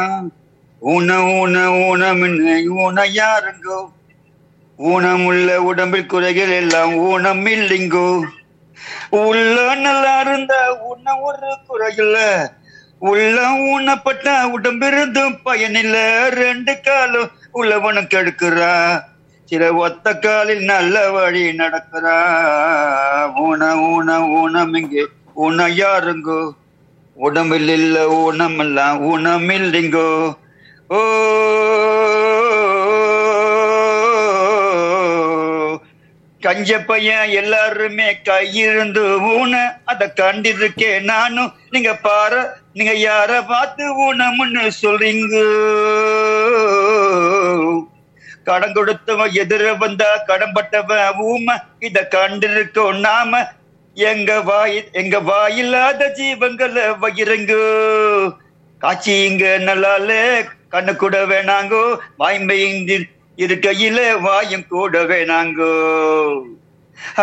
ஊன ஊன ஊனமின்னு ஊன யாருங்கோ ஊனமுள்ள உடம்பில் குறைகள் எல்லாம் ஊனம் இல்லைங்கோ உள்ள நல்லா இருந்தா உன்ன ஒரு குறையில்ல உள்ள ஊனப்பட்ட உடம்பிருந்தும் பயனில்ல ரெண்டு காலும் உள்ளவனுக்கு எடுக்கிறா சில ஒத்த காலில் நல்ல வழி நடக்கிறா ஊன ஊன ஊனம் இங்கே ஊன யாருங்கோ உடம்பில் இல்ல ஊனம் எல்லாம் ஊனம் இல்லைங்கோ ஓ கஞ்ச பையன் எல்லாருமே கையிருந்து ஊன அத கண்டிருக்கேன் நானும் நீங்க பாரு நீங்க யார பார்த்து ஊனம்னு சொல்றீங்க கடன் கொடுத்தவன் எதிர வந்தா கடன்பட்டவன் ஊம இத கண்டிருக்கோம் நாம எங்க வாய் எங்க வாயில்லாத ஜீவங்களை வயிறங்க காட்சி இங்க நல்லால கண்ணு கூட வேணாங்கோ வாய்மை இருக்கையில வாயும் கூட வேணாங்கோ